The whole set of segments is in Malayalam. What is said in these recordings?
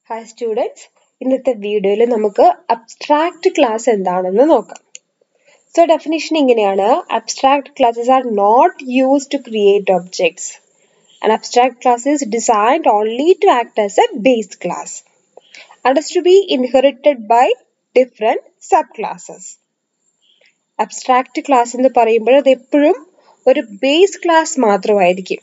ഹായ് സ്റ്റുഡൻസ് ഇന്നത്തെ വീഡിയോയിൽ നമുക്ക് അബ്സ്ട്രാക്ട് ക്ലാസ് എന്താണെന്ന് നോക്കാം സോ ഡെഫിനിഷൻ ഇങ്ങനെയാണ് abstract classes are not use to create objects An abstract class is designed only to act as a base class and is to be inherited by different subclasses. Abstract class എന്ന് പറയുമ്പോൾ അത് എപ്പോഴും ഒരു ബേസ് ക്ലാസ് മാത്രമായിരിക്കും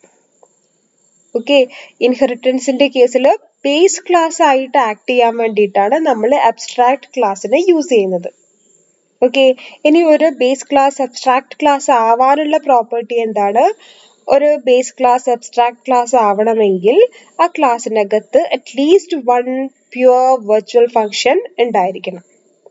ഓക്കെ ഇൻഹെറിറ്റൻസിന്റെ കേസിൽ ബേസ് ക്ലാസ് ആയിട്ട് ആക്ട് ചെയ്യാൻ വേണ്ടിയിട്ടാണ് നമ്മൾ അബ്സ്ട്രാക്ട് ക്ലാസ്സിനെ യൂസ് ചെയ്യുന്നത് ഓക്കെ ഇനി ഒരു ബേസ് ക്ലാസ് അബ്സ്ട്രാക്ട് ക്ലാസ് ആവാനുള്ള പ്രോപ്പർട്ടി എന്താണ് ഒരു ബേസ് ക്ലാസ് അബ്സ്ട്രാക്ട് ക്ലാസ് ആവണമെങ്കിൽ ആ ക്ലാസ്സിനകത്ത് at least one pure virtual function ഉണ്ടായിരിക്കണം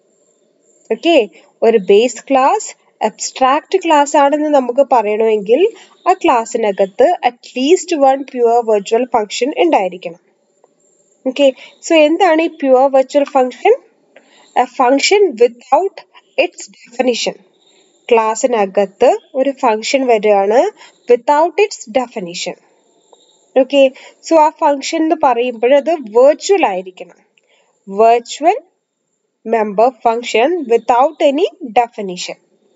ഓക്കെ ഒരു ബേസ് ക്ലാസ് അബ്സ്ട്രാക്ട് ക്ലാസ് ആണെന്ന് നമുക്ക് പറയണമെങ്കിൽ ആ ക്ലാസ്സിനകത്ത് at least one pure virtual function ഉണ്ടായിരിക്കണം ഓക്കെ സോ എന്താണ് ഈ pure virtual function a function without its definition ക്ലാസ്സിനകത്ത് ഒരു ഫംഗ്ഷൻ വരികയാണ് without its definition okay so ആ ഫംഗ്ഷൻ എന്ന് പറയുമ്പോൾ അത് വെർച്വൽ ആയിരിക്കണം virtual member function without any definition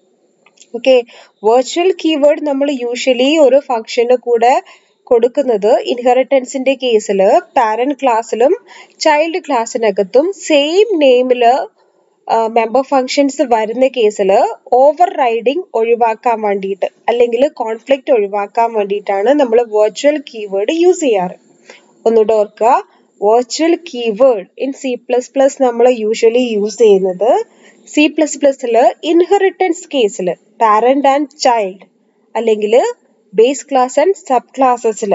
okay virtual keyword നമ്മൾ യൂഷ്വലി ഒരു ഫംഗ്ഷന് കൂടെ കൊടുക്കുന്നത് ഇൻഹെറിറ്റൻസിന്റെ കേസിൽ പാരന്റ് ക്ലാസ്സിലും ചൈൽഡ് ക്ലാസ്സിനകത്തും സെയിം നെയിമില് മെമ്പർ ഫങ്ഷൻസ് വരുന്ന കേസിൽ ഓവർ റൈഡിങ് ഒഴിവാക്കാൻ വേണ്ടിയിട്ട് അല്ലെങ്കിൽ കോൺഫ്ലിക്റ്റ് ഒഴിവാക്കാൻ വേണ്ടിയിട്ടാണ് നമ്മൾ വെർച്വൽ കീവേഡ് യൂസ് ചെയ്യാറ് ഒന്നുകൂടെ ഓർക്കുക virtual keyword in C plus plus നമ്മൾ യൂഷ്വലി യൂസ് ചെയ്യുന്നത് സി പ്ലസ് പ്ലസിൽ ഇൻഹെറിറ്റൻസ് കേസിൽ പാരന്റ് ആൻഡ് ചൈൽഡ് അല്ലെങ്കിൽ ബേസ് ക്ലാസ് ആൻഡ് സബ് ക്ലാസ്സസിൽ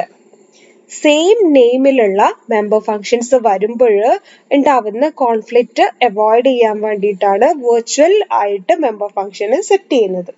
സെയിം നെയിമിലുള്ള മെമ്പർ ഫങ്ഷൻസ് വരുമ്പോൾ ഉണ്ടാവുന്ന കോൺഫ്ലിക്റ്റ് അവോയ്ഡ് ചെയ്യാൻ വേണ്ടിയിട്ടാണ് വെർച്വൽ ആയിട്ട് മെമ്പർ ഫങ്ഷന് സെറ്റ് ചെയ്യുന്നത്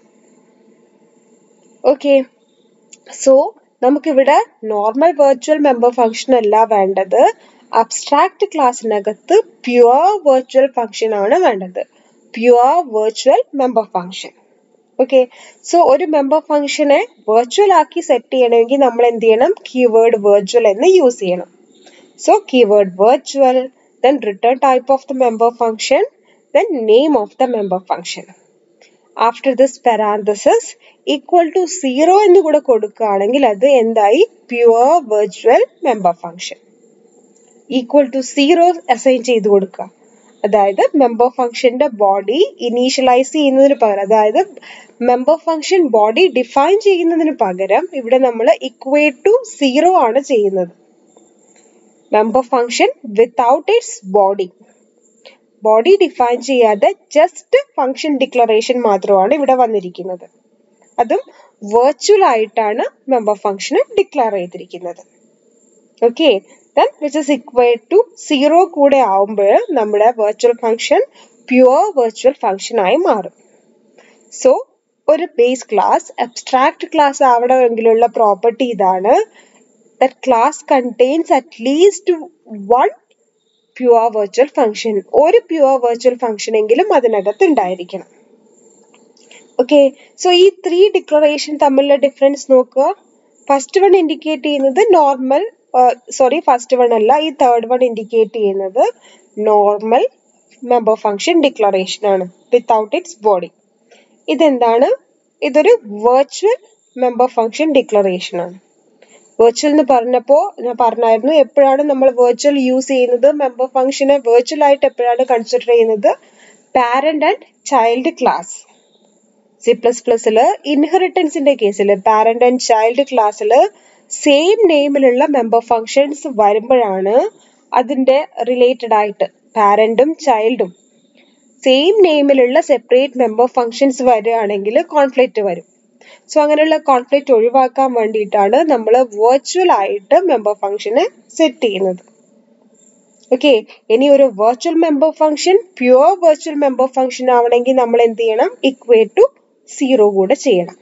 ഓക്കെ സോ നമുക്കിവിടെ നോർമൽ വെർച്വൽ മെമ്പർ ഫങ്ഷൻ അല്ല വേണ്ടത് അബ്സ്ട്രാക്ട് ക്ലാസ്സിനകത്ത് പ്യുവർ വെർച്വൽ ഫങ്ഷൻ ആണ് വേണ്ടത് pure virtual member function okay so ഒരു മെമ്പർ ഫംഗ്ഷനെ വെർച്വൽ ആക്കി സെറ്റ് ചെയ്യണമെങ്കിൽ നമ്മൾ എന്ത് ചെയ്യണം കീവേഡ് വെർച്വൽ എന്ന് യൂസ് ചെയ്യണം so keyword virtual then return type of the member function then name of the member function after this parenthesis equal to zero എന്ന് കൂടെ കൊടുക്കുകയാണെങ്കിൽ അത് എന്തായി pure virtual member function equal to zero assign ചെയ്ത് കൊടുക്കുക അതായത് മെമ്പർ ഫംഗ്ഷന്റെ ബോഡി ഇനീഷ്യലൈസ് ചെയ്യുന്നതിന് പകരം അതായത് മെമ്പർ ഫംഗ്ഷൻ ബോഡി ഡിഫൈൻ ചെയ്യുന്നതിന് പകരം ഇവിടെ നമ്മൾ ഇക്വേറ്റ് ടു സീറോ ആണ് ചെയ്യുന്നത് member function without its body body define ചെയ്യാതെ ജസ്റ്റ് ഫംഗ്ഷൻ ഡിക്ലറേഷൻ മാത്രമാണ് ഇവിടെ വന്നിരിക്കുന്നത് അതും വെർച്വൽ ആയിട്ടാണ് മെമ്പർ ഫംഗ്ഷന് ഡിക്ലെയർ ചെയ്തിരിക്കുന്നത് okay then which is equal to zero കൂടെ ആവുമ്പോൾ നമ്മുടെ virtual function pure virtual function ആയി മാറും സോ ഒരു ബേസ് ക്ലാസ് അബ്സ്ട്രാക്ട് ക്ലാസ് ആവണമെങ്കിലുള്ള പ്രോപ്പർട്ടി ഇതാണ് that class contains at least one pure virtual function ഒരു പ്യുവർ വെർച്വൽ ഫംഗ്ഷൻ എങ്കിലും അതിനകത്ത് ഉണ്ടായിരിക്കണം ഓക്കെ സോ ഈ ത്രീ ഡിക്ലറേഷൻ തമ്മിലുള്ള ഡിഫറൻസ് നോക്കുക ഫസ്റ്റ് വൺ ഇൻഡിക്കേറ്റ് ചെയ്യുന്നത് നോർമൽ സോറി ഫസ്റ്റ് വൺ അല്ല ഈ തേർഡ് വൺ ഇൻഡിക്കേറ്റ് ചെയ്യുന്നത് നോർമൽ മെമ്പർ ഫംഗ്ഷൻ ഡിക്ലറേഷൻ ആണ് വിത്തൗട്ട് ഇറ്റ്സ് ബോഡി ഇതെന്താണ് ഇതൊരു വെർച്വൽ മെമ്പർ ഫംഗ്ഷൻ ഡിക്ലറേഷൻ ആണ് വെർച്വൽ എന്ന് പറഞ്ഞപ്പോൾ ഞാൻ പറഞ്ഞായിരുന്നു എപ്പോഴാണ് നമ്മൾ വെർച്വൽ യൂസ് ചെയ്യുന്നത് മെമ്പർ ഫംഗ്ഷനെ വെർച്വൽ ആയിട്ട് എപ്പോഴാണ് കൺസിഡർ ചെയ്യുന്നത് parent and child class C plus പ്ലസിൽ ഇൻഹെറിറ്റൻസിന്റെ കേസിൽ പാരന്റ് ആൻഡ് ചൈൽഡ് ക്ലാസ്സിൽ സെയിം നെയിമിലുള്ള മെമ്പർ ഫങ്ഷൻസ് വരുമ്പോഴാണ് അതിന്റെ റിലേറ്റഡ് ആയിട്ട് പാരന്റും ചൈൽഡും സെയിം നെയിമിലുള്ള സെപ്പറേറ്റ് മെമ്പർ ഫങ്ഷൻസ് വരികയാണെങ്കിൽ കോൺഫ്ലിക്റ്റ് വരും സോ അങ്ങനെയുള്ള കോൺഫ്ലിക്റ്റ് ഒഴിവാക്കാൻ വേണ്ടിയിട്ടാണ് നമ്മൾ വെർച്വൽ ആയിട്ട് മെമ്പർ ഫങ്ഷനെ സെറ്റ് ചെയ്യുന്നത് ഓക്കെ ഇനി ഒരു virtual member function pure virtual member function ആവണമെങ്കിൽ നമ്മൾ എന്ത് ചെയ്യണം ഇക്വേറ്റ് ടു സീറോ കൂടെ ചെയ്യണം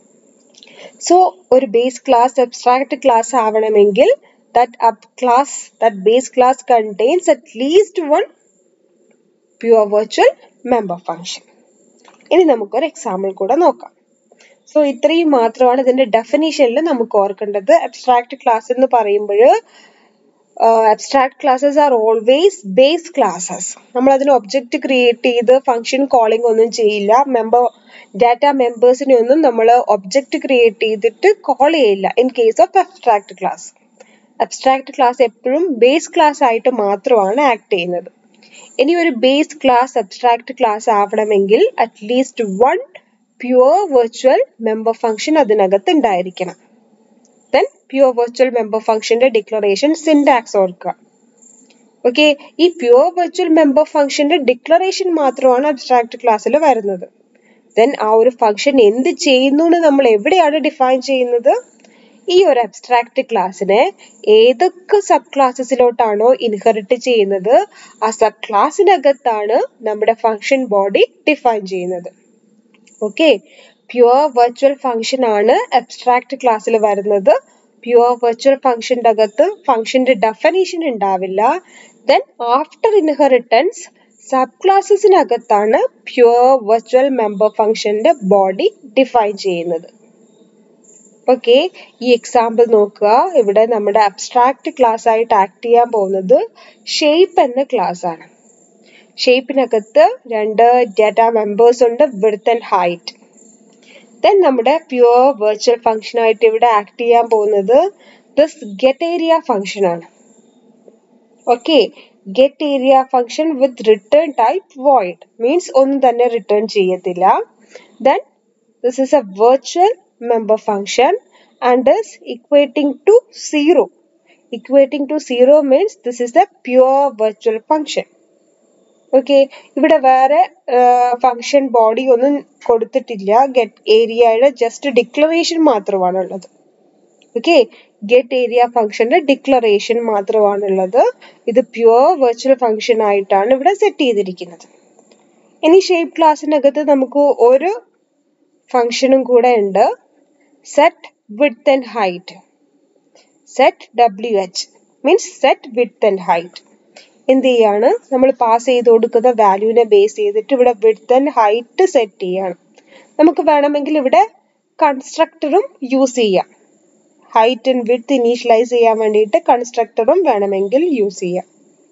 സോ ഒരു ബേസ് ക്ലാസ് അബ്സ്ട്രാക്ട് ക്ലാസ് ആവണമെങ്കിൽ ദാറ്റ് അബ് class that base class contains at least one pure virtual member function ഇനി നമുക്കൊരു എക്സാമ്പിൾ കൂടെ നോക്കാം സോ ഇത്രയും മാത്രമാണ് ഇതിന്റെ ഡെഫിനേഷനിൽ നമുക്ക് ഓർക്കേണ്ടത് അബ്സ്ട്രാക്ട് ക്ലാസ് എന്ന് പറയുമ്പോൾ abstract classes are always base classes നമ്മൾ അതിന് ഒബ്ജക്റ്റ് ക്രിയേറ്റ് ചെയ്ത് ഫംഗ്ഷൻ കോളിംഗ് ഒന്നും ചെയ്യില്ല മെമ്പർ ഡാറ്റ മെമ്പേഴ്സിനെ ഒന്നും നമ്മൾ ഒബ്ജക്റ്റ് ക്രിയേറ്റ് ചെയ്തിട്ട് കോൾ ചെയ്യില്ല in case of abstract class abstract class എപ്പോഴും ബേസ് ക്ലാസ് ആയിട്ട് മാത്രമാണ് ആക്ട് ചെയ്യുന്നത് ഇനി ഒരു ബേസ് ക്ലാസ് അബ്സ്ട്രാക്ട് ക്ലാസ് ആവണമെങ്കിൽ at least one pure virtual member function അതിനകത്ത് ഉണ്ടായിരിക്കണം ദെൻ പ്യുവർ വെർച്വൽ മെമ്പർ ഫംഗ്ഷന്റെ ഡിക്ലറേഷൻ സിൻടാക്സ് ഓർക്കുക ഓക്കെ ഈ പ്യുവർ വെർച്വൽ മെമ്പർ ഫംഗ്ഷന്റെ ഡിക്ലറേഷൻ മാത്രമാണ് അബ്സ്ട്രാക്ട് ക്ലാസ്സിൽ വരുന്നത് ദെൻ ആ ഒരു ഫംഗ്ഷൻ എന്ത് ചെയ്യുന്നു എന്ന് നമ്മൾ എവിടെയാണ് ഡിഫൈൻ ചെയ്യുന്നത് ഈ ഒരു അബ്സ്ട്രാക്ട് ക്ലാസ്സിനെ ഏതൊക്കെ സബ് ക്ലാസ്സസിലോട്ടാണോ ഇൻഹെറിറ്റ് ചെയ്യുന്നത് ആ സബ് ക്ലാസ്സിനകത്താണ് നമ്മുടെ ഫംഗ്ഷൻ ബോഡി ഡിഫൈൻ ചെയ്യുന്നത് ഓക്കെ പ്യുവർ വെർച്വൽ ഫംഗ്ഷൻ ആണ് അബ്സ്ട്രാക്ട് ക്ലാസ്സിൽ വരുന്നത് പ്യുവർ വെർച്വൽ ഫംഗ്ഷൻ്റെ അകത്ത് ഫംഗ്ഷന്റെ ഡെഫിനേഷൻ ഉണ്ടാവില്ല ദെൻ ആഫ്റ്റർ ഇൻഹെറിറ്റൻസ് സബ് ക്ലാസ്സസിനകത്താണ് പ്യുവർ വെർച്വൽ മെമ്പർ ഫംഗ്ഷന്റെ ബോഡി ഡിഫൈൻ ചെയ്യുന്നത് ഓക്കെ ഈ എക്സാമ്പിൾ നോക്കുക ഇവിടെ നമ്മുടെ അബ്സ്ട്രാക്ട് ക്ലാസ് ആയിട്ട് ആക്ട് ചെയ്യാൻ പോകുന്നത് ഷേപ്പ് എന്ന ക്ലാസ് ആണ് ഷേപ്പിനകത്ത് രണ്ട് ഡാറ്റ മെമ്പേഴ്സ് ഉണ്ട് വിർത്ത് ആൻഡ് ഹൈറ്റ് ദെൻ നമ്മുടെ പ്യുവർ വെർച്വൽ ഫംഗ്ഷൻ ആയിട്ട് ഇവിടെ ആക്ട് ചെയ്യാൻ പോകുന്നത് ദിസ് ഗെറ്റ് ഏരിയ ഫംഗ്ഷൻ ആണ് okay get area function with return type void means ഒന്നും തന്നെ റിട്ടേൺ ചെയ്യത്തില്ല then this is a virtual member function and is equating to 0. Equating to 0 means this is the pure virtual function. Okay ഇവിടെ വേറെ ഫംഗ്ഷൻ ബോഡി ഒന്നും കൊടുത്തിട്ടില്ല ഗെറ്റ് ഏരിയയുടെ ജസ്റ്റ് ഡിക്ലറേഷൻ മാത്രമാണ് ഉള്ളത് ഓക്കെ ഗെറ്റ് ഏരിയ ഫംഗ്ഷന്റെ ഡിക്ലറേഷൻ മാത്രമാണുള്ളത് ഇത് പ്യുവർ വെർച്വൽ ഫംഗ്ഷൻ ആയിട്ടാണ് ഇവിടെ സെറ്റ് ചെയ്തിരിക്കുന്നത് ഇനി ഷേപ്പ് ക്ലാസ്സിനകത്ത് നമുക്ക് ഒരു ഫംഗ്ഷനും കൂടെ ഉണ്ട് set width and height set W H means set width and height എന്ത് ചെയ്യാണ് നമ്മൾ പാസ് ചെയ്ത് കൊടുക്കുന്ന വാല്യൂവിനെ ബേസ് ചെയ്തിട്ട് ഇവിടെ വിഡ്ത്ത് ആൻഡ് ഹൈറ്റ് സെറ്റ് ചെയ്യാണ് നമുക്ക് വേണമെങ്കിൽ ഇവിടെ കൺസ്ട്രക്ടറും യൂസ് ചെയ്യാം ഹൈറ്റ് ആൻഡ് വിഡ്ത്ത് ഇനീഷ്യലൈസ് ചെയ്യാൻ വേണ്ടിയിട്ട് കൺസ്ട്രക്ടറും വേണമെങ്കിൽ യൂസ് ചെയ്യാം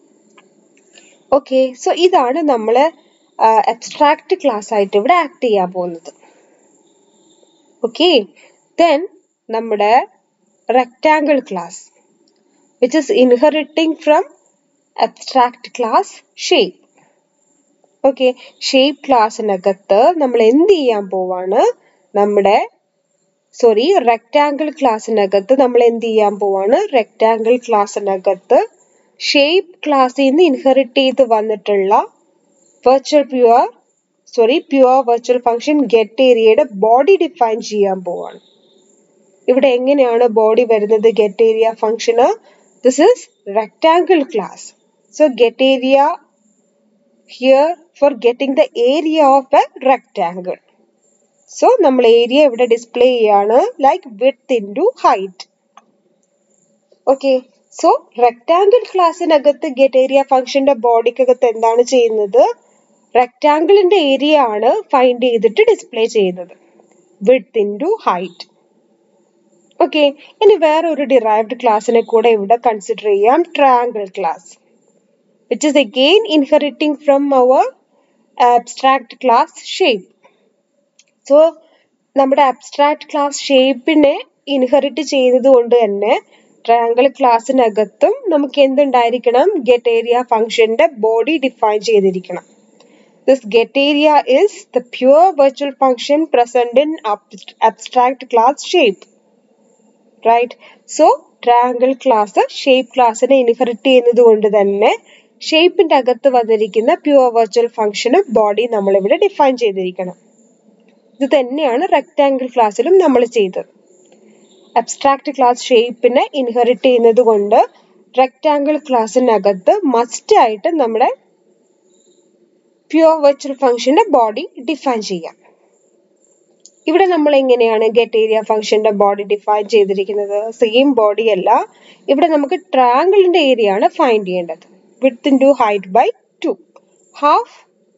ഓക്കെ സോ ഇതാണ് നമ്മൾ അബ്സ്ട്രാക്ട് ക്ലാസ് ആയിട്ട് ഇവിടെ ആക്ട് ചെയ്യാൻ പോകുന്നത് ഓക്കെ ദെൻ നമ്മുടെ rectangle class which is inheriting from abstract class shape okay shape ക്ലാസ്സിനകത്ത് നമ്മൾ എന്ത് ചെയ്യാൻ പോവാണ് നമ്മുടെ സോറി റെക്റ്റാങ്കിൾ ക്ലാസ്സിനകത്ത് നമ്മൾ എന്ത് ചെയ്യാൻ പോവാണ് റെക്റ്റാങ്കിൾ ക്ലാസ്സിനകത്ത് ഷേപ്പ് ക്ലാസ്സിൽ നിന്ന് ഇൻഹെറിറ്റ് ചെയ്ത് വന്നിട്ടുള്ള virtual pure sorry pure virtual function get ഏരിയയുടെ ബോഡി ഡിഫൈൻ ചെയ്യാൻ പോവാണ് ഇവിടെ എങ്ങനെയാണ് ബോഡി വരുന്നത് ഗെറ്റ് ഏരിയ ഫംഗ്ഷന് this is rectangle class so get area here for getting the area of a rectangle so നമ്മൾ ഏരിയ ഇവിടെ ഡിസ്പ്ലേ ചെയ്യാണ് like width into height okay so rectangle ക്ലാസ്സിനകത്ത് ഗെറ്റ് ഏരിയ ഫംഗ്ഷന്റെ ബോഡിക്കകത്ത് എന്താണ് ചെയ്യുന്നത് റെക്ടാങ്കിളിന്റെ ഏരിയ ആണ് ഫൈൻഡ് ചെയ്തിട്ട് ഡിസ്പ്ലേ ചെയ്യുന്നത് width into height okay ഇനി വേറെ ഒരു ഡിറൈവ്ഡ് ക്ലാസ്സിനെ കൂടെ ഇവിടെ കൺസിഡർ ചെയ്യാം triangle class which is again inheriting from our abstract class shape so നമ്മുടെ അബ്സ്ട്രാക്ട് ക്ലാസ് ഷേപ്പിനെ ഇൻഹെറിറ്റ് ചെയ്യുന്നത് കൊണ്ട് തന്നെ ട്രയാങ്കിൾ ക്ലാസ്സിനകത്തും നമുക്ക് എന്തുണ്ടായിരിക്കണം ഗെറ്റ് ഏരിയ ഫംഗ്ഷന്റെ ബോഡി ഡിഫൈൻ ചെയ്തിരിക്കണം This get area is the pure virtual function present in abstract class shape. Right? So, triangle class shape ക്ലാസ്സിനെ ഇൻഹെറിറ്റ് ചെയ്യുന്നത് കൊണ്ട് തന്നെ ഷേപ്പിന്റെ അകത്ത് വന്നിരിക്കുന്ന പ്യുവർ വെർച്വൽ ഫംഗ്ഷന് ബോഡി നമ്മൾ ഇവിടെ ഡിഫൈൻ ചെയ്തിരിക്കണം ഇത് തന്നെയാണ് റെക്ടാങ്കിൾ ക്ലാസ്സിലും നമ്മൾ ചെയ്തത് അബ്സ്ട്രാക്ട് ക്ലാസ് ഷേപ്പിനെ ഇൻഹെറിറ്റ് ചെയ്യുന്നത് കൊണ്ട് റെക്ടാങ്കിൾ ക്ലാസ്സിനകത്ത് മസ്റ്റ് ആയിട്ട് നമ്മുടെ പ്യുവർ വെർച്വൽ ഫംഗ്ഷന്റെ ബോഡി ഡിഫൈൻ ചെയ്യാം ഇവിടെ നമ്മൾ എങ്ങനെയാണ് ഗെറ്റ് ഏരിയ ഫംഗ്ഷന്റെ ബോഡി ഡിഫൈൻ ചെയ്തിരിക്കുന്നത് സെയിം ബോഡി അല്ല ഇവിടെ നമുക്ക് ട്രയാങ്കിളിന്റെ ഏരിയ ആണ് ഫൈൻഡ് ചെയ്യേണ്ടത് width into height by two half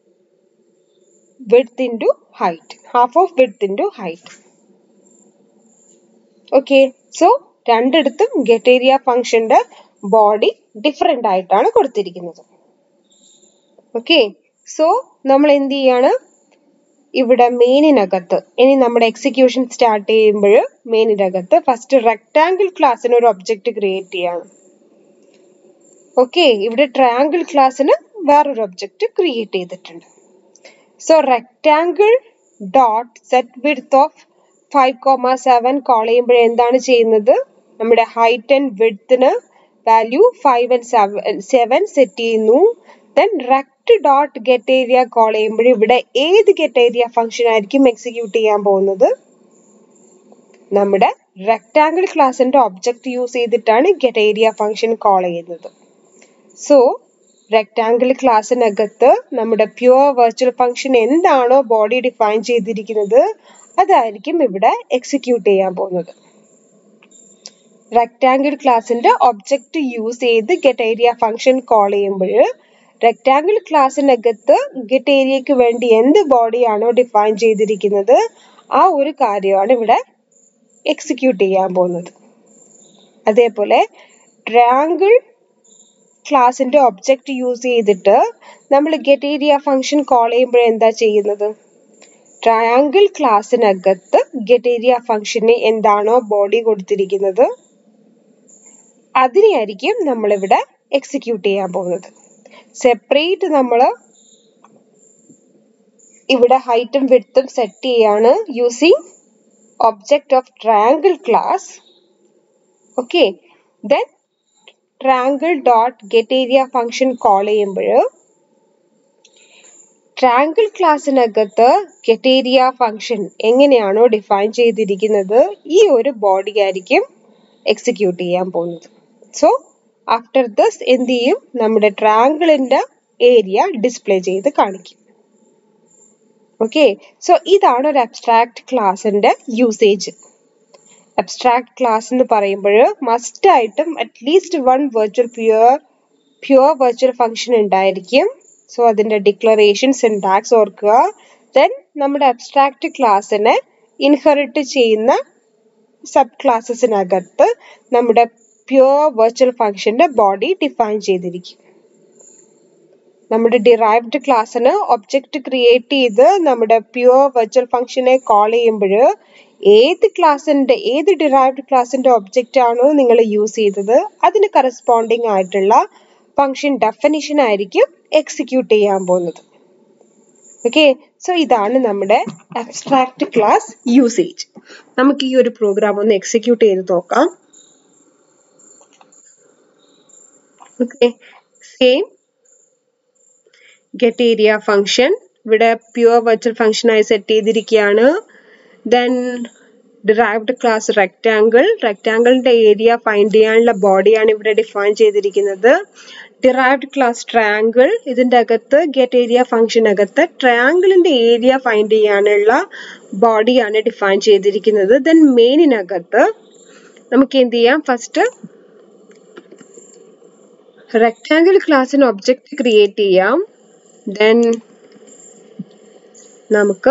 width into height half of width into height okay so രണ്ടിടത്തും ഗെറ്റ് ഏരിയ ഫംഗ്ഷന്റെ ബോഡി ഡിഫറെന്റ് ആയിട്ടാണ് കൊടുത്തിരിക്കുന്നത് ഓക്കെ സോ നമ്മൾ എന്ത് ചെയ്യാണ് ഇവിടെ മെയിനിനകത്ത് ഇനി നമ്മുടെ എക്സിക്യൂഷൻ സ്റ്റാർട്ട് ചെയ്യുമ്പോൾ മെയിനിനകത്ത് ഫസ്റ്റ് റെക്ടാങ്കിൾ ക്ലാസ്സിന് ഒരു ഒബ്ജക്റ്റ് ക്രിയേറ്റ് ചെയ്യാണ് ഓക്കെ ഇവിടെ ട്രയാങ്കിൾ ക്ലാസ്സിന് വേറൊരു ഒബ്ജക്റ്റ് ക്രിയേറ്റ് ചെയ്തിട്ടുണ്ട് so rectangle dot set width of five comma seven call ചെയ്യുമ്പോൾ എന്താണ് ചെയ്യുന്നത് നമ്മുടെ ഹൈറ്റ് ആൻഡ് വിഡ്ത്തിന് value five and seven seven set ചെയ്യുന്നു then rect dot get area call ചെയ്യുമ്പോൾ ഇവിടെ ഏത് ഗെറ്റ് ഏരിയ ഫംഗ്ഷൻ ആയിരിക്കും എക്സിക്യൂട്ട് ചെയ്യാൻ പോകുന്നത് നമ്മുടെ റെക്ടാങ്കിൾ ക്ലാസിന്റെ ഒബ്ജക്റ്റ് യൂസ് ചെയ്തിട്ടാണ് ഗെറ്റ് ഏരിയ ഫംഗ്ഷൻ കോൾ ചെയ്യുന്നത് സോ റെക്ടാങ്കിൾ ക്ലാസ്സിനകത്ത് നമ്മുടെ പ്യുവർ വെർച്വൽ ഫംഗ്ഷൻ എന്താണോ ബോഡി ഡിഫൈൻ ചെയ്തിരിക്കുന്നത് അതായിരിക്കും ഇവിടെ എക്സിക്യൂട്ട് ചെയ്യാൻ പോകുന്നത് റെക്ടാങ്കിൾ ക്ലാസിന്റെ ഒബ്ജക്റ്റ് യൂസ് ചെയ്ത് ഗെറ്റ് ഏരിയ ഫംഗ്ഷൻ കോൾ ചെയ്യുമ്പോൾ റെക്ടാങ്കിൾ ക്ലാസ്സിനകത്ത് ഗെറ്റ് ഏരിയക്ക് വേണ്ടി എന്ത് ബോഡിയാണോ ഡിഫൈൻ ചെയ്തിരിക്കുന്നത് ആ ഒരു കാര്യമാണ് ഇവിടെ എക്സിക്യൂട്ട് ചെയ്യാൻ പോകുന്നത് അതേപോലെ ട്രയാങ്കിൾ ക്ലാസിന്റെ ഒബ്ജക്റ്റ് യൂസ് ചെയ്തിട്ട് നമ്മൾ ഗെറ്റ് ഏരിയ ഫംഗ്ഷൻ കോൾ ചെയ്യുമ്പോൾ എന്താ ചെയ്യുന്നത് ട്രയാങ്കിൾ ക്ലാസ്സിനകത്ത് ഗെറ്റ് ഏരിയ ഫംഗ്ഷന് എന്താണോ ബോഡി കൊടുത്തിരിക്കുന്നത് അതിനെയായിരിക്കും നമ്മളിവിടെ എക്സിക്യൂട്ട് ചെയ്യാൻ പോകുന്നത് സെപ്പറേറ്റ് നമ്മൾ ഇവിടെ ഹൈറ്റും വിഡ്ത്തും സെറ്റ് ചെയ്യാണ് using object of triangle class okay then triangle dot get area function call ചെയ്യുമ്പോൾ ട്രയാങ്കിൾ ക്ലാസ്സിനകത്ത് ഗെറ്റ് ഏരിയ ഫംഗ്ഷൻ എങ്ങനെയാണോ ഡിഫൈൻ ചെയ്തിരിക്കുന്നത് ഈ ഒരു ബോഡി ആയിരിക്കും എക്സിക്യൂട്ട് ചെയ്യാൻ പോകുന്നത് സോ ആഫ്റ്റർ ദിസ് എന്ത് ചെയ്യും നമ്മുടെ ട്രയാങ്കിളിന്റെ ഏരിയ ഡിസ്പ്ലേ ചെയ്ത് കാണിക്കും ഓക്കെ സോ ഇതാണ് ഒരു അബ്സ്ട്രാക്ട് ക്ലാസിന്റെ യൂസേജ് അബ്സ്ട്രാക്ട് ക്ലാസ് എന്ന് പറയുമ്പോൾ മസ്റ്റ് ആയിട്ടും at least one virtual pure pure virtual function ഉണ്ടായിരിക്കും സോ അതിന്റെ ഡിക്ലറേഷൻ സിൻടാക്സ് ഓർക്കുക ദെൻ നമ്മുടെ അബ്സ്ട്രാക്ട് ക്ലാസ്സിനെ ഇൻഹെറിറ്റ് ചെയ്യുന്ന സബ് ക്ലാസ്സസിനകത്ത് നമ്മുടെ പ്യുവർ വെർച്വൽ ഫംഗ്ഷന്റെ ബോഡി ഡിഫൈൻ ചെയ്തിരിക്കും നമ്മുടെ ഡിറൈവ്ഡ് ക്ലാസ്സിന് ഒബ്ജക്റ്റ് ക്രിയേറ്റ് ചെയ്ത് നമ്മുടെ പ്യുവർ വെർച്വൽ ഫംഗ്ഷനെ കോൾ ചെയ്യുമ്പോൾ ഏത് ക്ലാസ്സിന്റെ ഏത് ഡിറൈവ്ഡ് ക്ലാസ്സിന്റെ ഒബ്ജക്റ്റ് ആണോ നിങ്ങൾ യൂസ് ചെയ്തത് അതിന് കറസ്പോണ്ടിങ് ആയിട്ടുള്ള ഫംഗ്ഷൻ ഡെഫിനിഷൻ ആയിരിക്കും എക്സിക്യൂട്ട് ചെയ്യാൻ പോകുന്നത് ഓക്കെ സോ ഇതാണ് നമ്മുടെ അബ്സ്ട്രാക്ട് ക്ലാസ് യൂസേജ് നമുക്ക് ഈ ഒരു പ്രോഗ്രാം ഒന്ന് എക്സിക്യൂട്ട് ചെയ്ത് നോക്കാം okay same get area function ഇവിടെ പ്യുവർ വെർച്വൽ ഫംഗ്ഷൻ ആയി സെറ്റ് ചെയ്തിരിക്കുകയാണ് ദെൻ ഡിറൈവ്ഡ് ക്ലാസ് റെക്റ്റാങ്കിൾ റെക്റ്റാങ്കിളിന്റെ ഏരിയ ഫൈൻഡ് ചെയ്യാനുള്ള ബോഡിയാണ് ഇവിടെ ഡിഫൈൻ ചെയ്തിരിക്കുന്നത് ഡിറൈവ്ഡ് ക്ലാസ് ട്രയാങ്കിൾ ഇതിന്റെ അകത്ത് ഗെറ്റ് ഏരിയ ഫംഗ്ഷൻ അകത്ത് ട്രയാങ്കിളിന്റെ ഏരിയ ഫൈൻഡ് ചെയ്യാനുള്ള ബോഡിയാണ് ഡിഫൈൻ ചെയ്തിരിക്കുന്നത് ദെൻ മെയിനിനകത്ത് നമുക്ക് എന്ത് ചെയ്യാം ഫസ്റ്റ് റെക്റ്റാങ്കിൾ ക്ലാസ്സിന് ഒബ്ജക്റ്റ് ക്രിയേറ്റ് ചെയ്യാം ദെൻ നമുക്ക്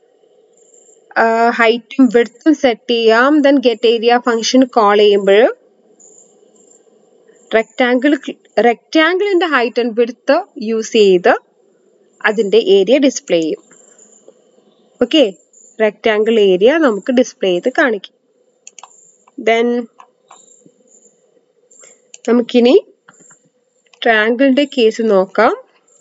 ഹൈറ്റും വിഡ്ത്തും സെറ്റ് ചെയ്യാം then get area function call ചെയ്യുമ്പോൾ റെക്റ്റാങ്കിൾ റെക്റ്റാങ്കിളിന്റെ ഹൈറ്റ് ആൻഡ് വിഡ്ത്ത് യൂസ് ചെയ്ത് അതിന്റെ ഏരിയ ഡിസ്പ്ലേ ചെയ്യും ഓക്കെ റെക്റ്റാങ്കിൾ ഏരിയ നമുക്ക് ഡിസ്പ്ലേ ചെയ്ത് കാണിക്കും ദെൻ നമുക്കിനി ട്രയാങ്കിളിന്റെ കേസ് നോക്കാം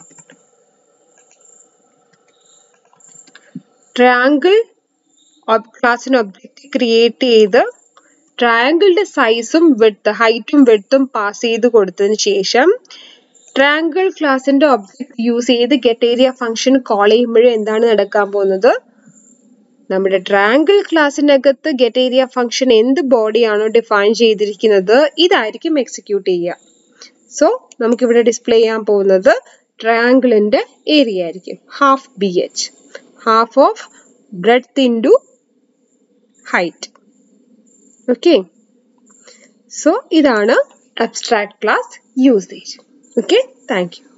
ട്രയാങ്കിൾ ക്ലാസ്സിന് ഒബ്ജക്റ്റ് ക്രിയേറ്റ് ചെയ്ത് ട്രയാങ്കിളിന്റെ സൈസും വിഡ്ത്ത് ഹൈറ്റും വിഡ്ത്തും പാസ് ചെയ്ത് കൊടുത്തതിന് ശേഷം ട്രയാങ്കിൾ ക്ലാസ്സിന്റെ ഒബ്ജക്റ്റ് യൂസ് ചെയ്ത് ഗെറ്റ് ഏരിയ ഫംഗ്ഷൻ കോൾ ചെയ്യുമ്പോൾ എന്താണ് നടക്കാൻ പോകുന്നത് നമ്മുടെ ട്രയാങ്കിൾ ക്ലാസ്സിനകത്ത് ഗെറ്റ് ഏരിയ ഫംഗ്ഷൻ എന്ത് ബോഡിയാണോ ഡിഫൈൻ ചെയ്തിരിക്കുന്നത് ഇതായിരിക്കും എക്സിക്യൂട്ട് ചെയ്യുക സോ നമുക്കിവിടെ ഡിസ്പ്ലേ ചെയ്യാൻ പോകുന്നത് ട്രയാങ്കിളിന്റെ ഏരിയ ആയിരിക്കും half B H half of breadth into height okay so ഇതാണ് abstract class usage okay thank U